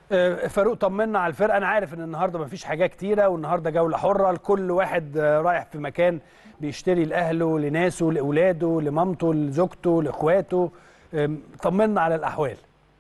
آه، فاروق طمنا على الفرقه انا عارف ان النهارده مفيش حاجه كتيره والنهارده جوله حره لكل واحد آه، رايح في مكان بيشتري لاهله لناسه لاولاده لمامته لزوجته لاخواته آم، طمنا على الاحوال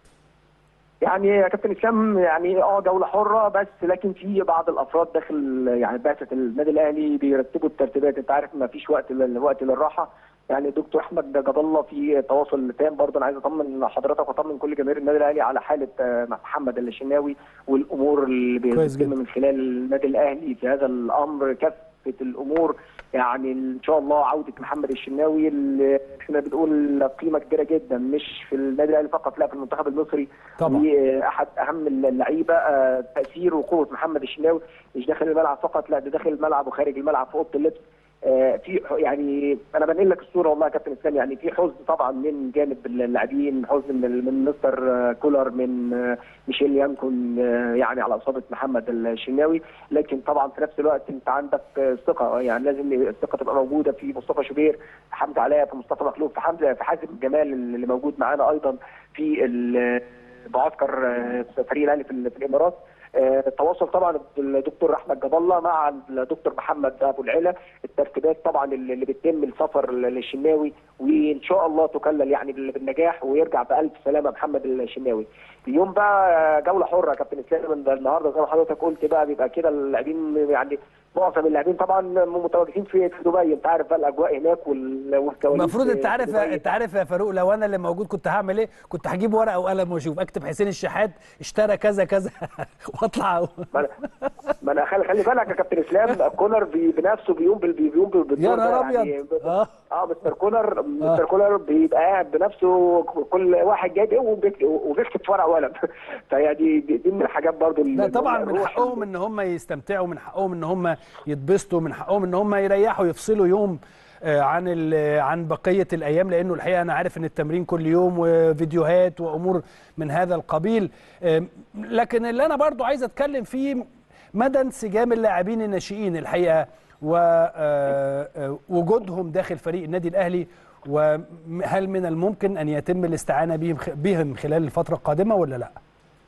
يعني يا كابتن اسلام يعني اه جوله حره بس لكن في بعض الافراد داخل يعني بعثه النادي الاهلي بيرتبوا الترتيبات انت عارف ما فيش وقت لل- وقت للراحه يعني دكتور احمد جاب الله في تواصل تام برضه انا عايز اطمن حضرتك واطمن كل جماهير النادي الاهلي على حاله آه، محمد الشناوي والامور اللي كويس بتتم جدا. من خلال النادي الاهلي في هذا الامر كافه الامور يعني ان شاء الله عوده محمد الشناوي اللي احنا بنقول قيمه كبيره جدا مش في النادي الاهلي فقط لا في المنتخب المصري طبعا. واحد اهم اللعيبه آه، تاثير وقوه محمد الشناوي مش داخل الملعب فقط لا ده داخل الملعب وخارج الملعب في اوضه اللبس آه، في يعني انا بنقل لك الصوره والله يا كابتن اسلام يعني في حزن طبعا من جانب اللاعبين حزن من من مستر آه، كولر من آه، ميشيل يانكون آه، يعني على اصابه محمد الشناوي لكن طبعا في نفس الوقت انت عندك آه، ثقه يعني لازم الثقه تبقى موجوده في مصطفى شوبير في حمزه علاء في مصطفى مخلوف في حمزه في حازم جمال اللي موجود معانا ايضا في ال- معسكر آه، فريق الاهلي في ال- في الامارات آه، التواصل طبعا الدكتور احمد جاب الله مع الدكتور محمد ابو العلا الترتيبات طبعا اللي اللي بتتم السفر للشناوي وان شاء الله تكلل يعني بال- بالنجاح ويرجع بالف سلامه محمد الشناوي اليوم بقى جوله حره يا كابتن اسلام من النهارده زي ما حضرتك قلت بقى بيبقى كده اللاعبين يعني معظم اللاعبين طبعا متواجدين في في دبي انت عارف بقى الاجواء هناك وال- والكواليس المفروض انت في عارف دبي. انت عارف يا فاروق لو انا اللي موجود كنت هعمل ايه كنت هجيب ورقه وقلم واشوف اكتب حسين الشحات اشترى كذا كذا واطلع ما انا ما انا خلي خلي بالك يا كابتن اسلام كولر بي- بنفسه بيقوم بال- بيقوم بال- بالدور يا ده نهار يعني ابيض اه اه مستر كولر مستر كولر بيبقى قاعد بنفسه كل واحد جايب ايه وبيكتب وبيكتب في ورقه وقلم فيعني دي, دي من الحاجات برضو اللي- لا طبعا من الروح حقهم ان هم يستمتعوا من حقهم ان هم يتبسطوا من حقهم ان هم يريحوا يفصلوا يوم آه، عن ال- عن بقيه الايام لانه الحقيقه انا عارف ان التمرين كل يوم وفيديوهات وامور من هذا القبيل آم، لكن اللي انا برضو عايز اتكلم فيه مدى انسجام اللاعبين الناشئين الحقيقه ووجودهم داخل فريق النادي الاهلي وهل من الممكن ان يتم الاستعانه بهم بهم خلال الفتره القادمه ولا لا؟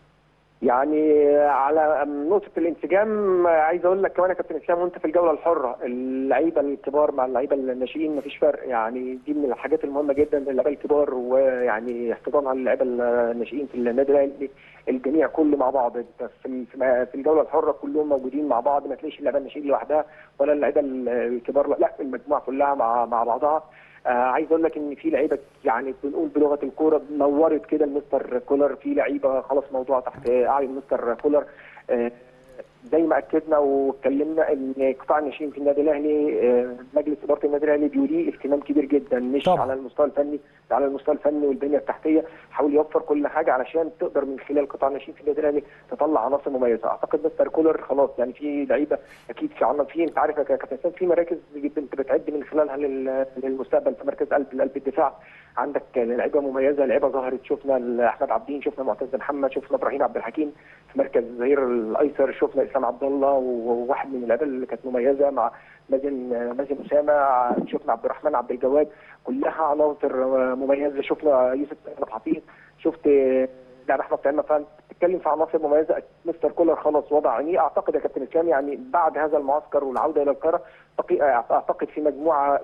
يعني على نقطة الانسجام عايز اقول لك كمان يا كابتن اسلام وانت في الجولة الحرة اللعيبة الكبار مع اللعيبة الناشئين مفيش فرق يعني دي من الحاجات المهمة جدا اللعيبة الكبار ويعني احتضان على اللعيبة الناشئين في النادي الاهلي الجميع كله مع بعض انت في في الجولة الحرة كلهم موجودين مع بعض ما تلاقيش اللعيبة الناشئين لوحدها ولا اللعيبة الكبار لا, لا المجموعة كلها مع مع بعضها آه عايز اقول لك ان في لعيبه يعني بنقول بلغه الكوره نورت كده المستر كولر في لعيبه خلاص موضوع تحت اعين مستر كولر آه زي ما اكدنا واتكلمنا ان قطاع الناشئين في النادي الاهلي آه مجلس اداره النادي الاهلي بيوليه اهتمام كبير جدا مش طبعا. على المستوى الفني على المستوى الفني والبنيه التحتيه حاول يوفر كل حاجه علشان تقدر من خلال قطاع الناشئين في النادي الاهلي تطلع عناصر مميزه اعتقد مستر كولر خلاص يعني في لعيبه اكيد في عنا في انت عارف يا كابتن في مراكز انت بتعد من خلالها لل- للمستقبل في مركز قلب قلب الدفاع عندك لعيبه مميزه لعيبه ظهرت شفنا احمد عبدين شفنا معتز محمد شفنا ابراهيم عبد الحكيم في مركز الظهير الايسر شفنا اسلام عبد الله وواحد من اللعيبه اللي كانت مميزه مع مازن مازن اسامه شفنا عبد الرحمن عبد الجواد كلها عناصر مميزه شفنا يوسف عبد الحفيظ شفت لاعب احمد طعيمه فانت بتتكلم في عناصر مميزه مستر كولر خلاص وضع عينيه اعتقد يا كابتن اسلام يعني بعد هذا المعسكر والعوده الى القاهره اعتقد في مجموعه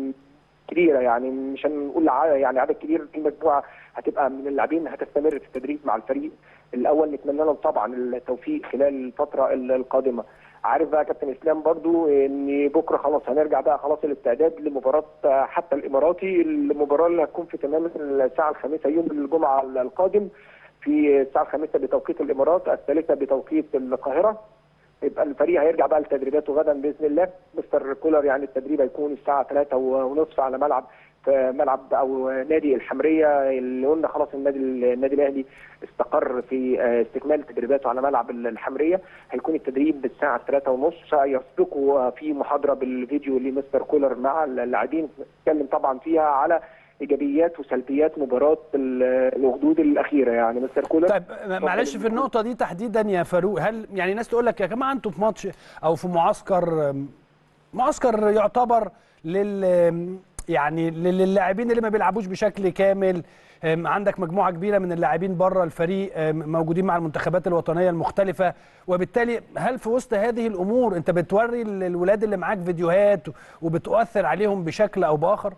كبيره يعني مش هنقول يعني عدد كبير في مجموعه هتبقى من اللاعبين هتستمر في التدريب مع الفريق الاول نتمنى لهم طبعا التوفيق خلال الفتره القادمه عارف بقى كابتن اسلام برضو ان بكره خلاص هنرجع بقى خلاص الاستعداد لمباراه حتى الاماراتي المباراه اللي هتكون في تمام الساعه الخامسه يوم الجمعه القادم في الساعه الخامسه بتوقيت الامارات الثالثه بتوقيت القاهره يبقى الفريق هيرجع بقى لتدريباته غدا باذن الله مستر كولر يعني التدريب هيكون الساعه 3 ونصف على ملعب في ملعب او نادي الحمريه اللي قلنا خلاص النادي النادي الاهلي استقر في استكمال تدريباته على ملعب الحمريه هيكون التدريب بالساعه 3 ونصف يسبقه في محاضره بالفيديو لمستر كولر مع اللاعبين نتكلم طبعا فيها على ايجابيات وسلبيات مباراه الغدود الاخيره يعني مستر كولر طيب معلش في النقطه دي تحديدا يا فاروق هل يعني ناس تقول لك يا جماعه انتوا في ماتش او في معسكر معسكر يعتبر لل يعني للاعبين اللي ما بيلعبوش بشكل كامل عندك مجموعه كبيره من اللاعبين بره الفريق موجودين مع المنتخبات الوطنيه المختلفه وبالتالي هل في وسط هذه الامور انت بتوري الولاد اللي معاك فيديوهات وبتؤثر عليهم بشكل او باخر؟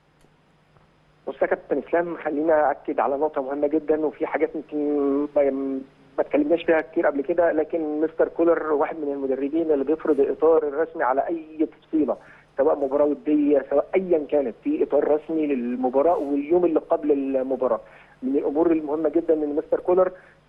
بص يا كابتن اسلام خلينا اكد على نقطه مهمه جدا وفي حاجات يمكن ما اتكلمناش فيها كتير قبل كده لكن مستر كولر واحد من المدربين اللي بيفرض الاطار الرسمي على اي تفصيله سواء مباراه وديه سواء ايا كانت في اطار رسمي للمباراه واليوم اللي قبل المباراه من الامور المهمه جدا ان مستر كولر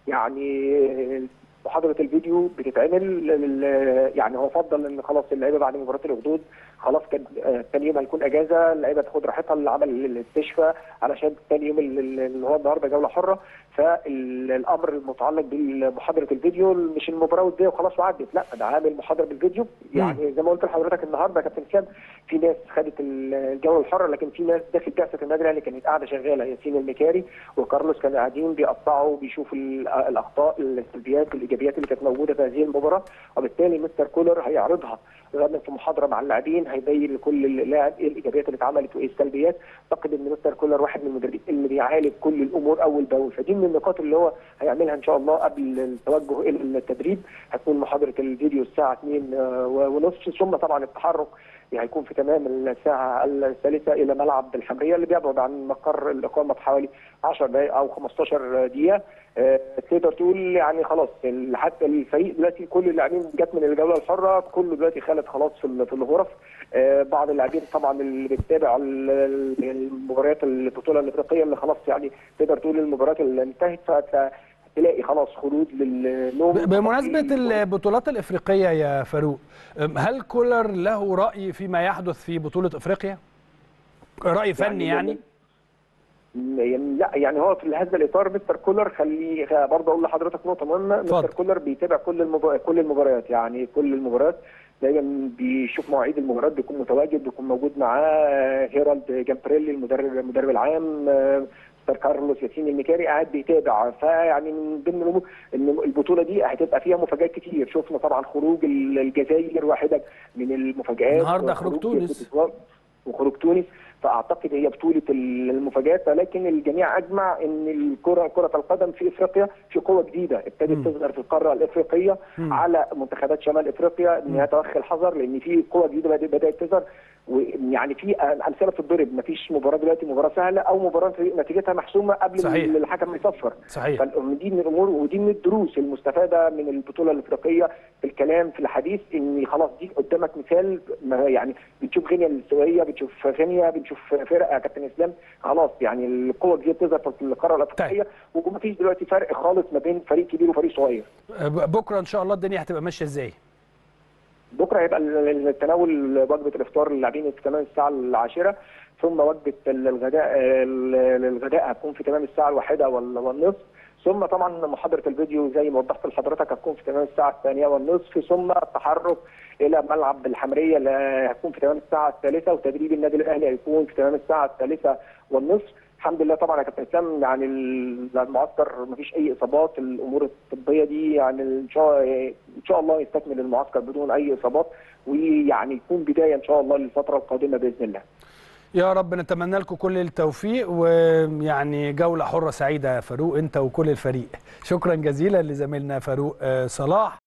يعني محاضره الفيديو بتتعمل يعني هو فضل ان خلاص اللعيبه بعد مباراه الاخدود خلاص كان ثاني يوم هيكون اجازه اللعيبه تاخد راحتها لعمل الاستشفاء علشان ثاني يوم اللي هو النهارده جوله حره فالامر المتعلق بمحاضره الفيديو مش المباراه والديه وخلاص وعدت لا ده عامل محاضره بالفيديو يعني زي ما قلت لحضرتك النهارده كابتن سام في ناس خدت الجوله الحره لكن في ناس داخل بعثه النادي الاهلي كانت قاعده شغاله ياسين المكاري وكارلوس كانوا قاعدين بيقطعوا بيشوفوا الاخطاء السلبيات الايجابيات اللي كانت موجوده في هذه المباراه وبالتالي مستر كولر هيعرضها غدا في محاضره مع اللاعبين هيبين لكل لاعب ايه الايجابيات اللي اتعملت وايه السلبيات اعتقد ان مستر كولر واحد من المدربين اللي بيعالج كل الامور اول باول فدي من النقاط اللي هو هيعملها ان شاء الله قبل التوجه الى التدريب هتكون محاضره الفيديو الساعه 2 ونصف ثم طبعا التحرك هيكون في تمام الساعة الثالثة إلى ملعب الحمرية اللي بيبعد عن مقر الإقامة بحوالي 10 دقائق أو 15 دقيقة أه تقدر تقول يعني خلاص حتى الفريق دلوقتي كل اللاعبين جت من الجولة الحرة كله دلوقتي خالد خلاص في الغرف أه بعض اللاعبين طبعا اللي بتتابع المباريات البطولة الإفريقية اللي خلاص يعني تقدر تقول المباريات اللي انتهت فت تلاقي خلاص خروج للنوم بمناسبة البطولات الإفريقية يا فاروق هل كولر له رأي فيما يحدث في بطولة إفريقيا؟ رأي فني يعني؟ يعني لا يعني هو في هذا الاطار مستر كولر خلي برضه اقول لحضرتك نقطه مهمه مستر كولر بيتابع كل المبار... كل المباريات يعني كل المباريات دايما بيشوف مواعيد المباريات بيكون متواجد بيكون موجود معاه هيرالد جامبريلي المدرب المدرب العام مستر كارلوس ياسين المكاري قاعد بيتابع فيعني من ضمن الامور ان البطوله دي هتبقى فيها مفاجات كتير شفنا طبعا خروج الجزائر واحده من المفاجات النهارده خروج تونس وخروج تونس فاعتقد هي بطوله المفاجات ولكن الجميع اجمع ان الكره كره القدم في افريقيا في قوه جديده ابتدت تظهر في القاره الافريقيه م. على منتخبات شمال افريقيا ان هي توخي الحذر لان في قوه جديده بدات تظهر ويعني في امثله بتضرب ما فيش مباراه دلوقتي مباراه سهله او مباراه نتيجتها محسومه قبل صحيح. الحكم ما يصفر صحيح فدي من الامور ودي من الدروس المستفاده من البطوله الافريقيه في الكلام في الحديث ان خلاص دي قدامك مثال يعني بتشوف غينيا الاستوائيه بتشوف غينيا بتشوف فرق يا كابتن اسلام خلاص يعني القوه دي بتظهر في القاره الافريقيه وما فيش دلوقتي فرق خالص ما بين فريق كبير وفريق صغير بكره ان شاء الله الدنيا هتبقى ماشيه ازاي؟ بكره هيبقى التناول وجبه الافطار للاعبين في تمام الساعه العاشره ثم وجبه الغداء الغداء هتكون في تمام الساعه الواحده والنصف ثم طبعا محاضره الفيديو زي ما وضحت لحضرتك هتكون في تمام الساعه الثانيه والنصف ثم التحرك الى ملعب الحمريه اللي هتكون في تمام الساعه الثالثه وتدريب النادي الاهلي هيكون في تمام الساعه الثالثه والنصف الحمد لله طبعا يا كابتن اسلام يعني المعسكر ما فيش اي اصابات الامور الطبيه دي يعني ان شاء ان شاء الله يستكمل المعسكر بدون اي اصابات ويعني يكون بدايه ان شاء الله للفتره القادمه باذن الله. يا رب نتمنى لكم كل التوفيق ويعني جوله حره سعيده يا فاروق انت وكل الفريق. شكرا جزيلا لزميلنا فاروق صلاح.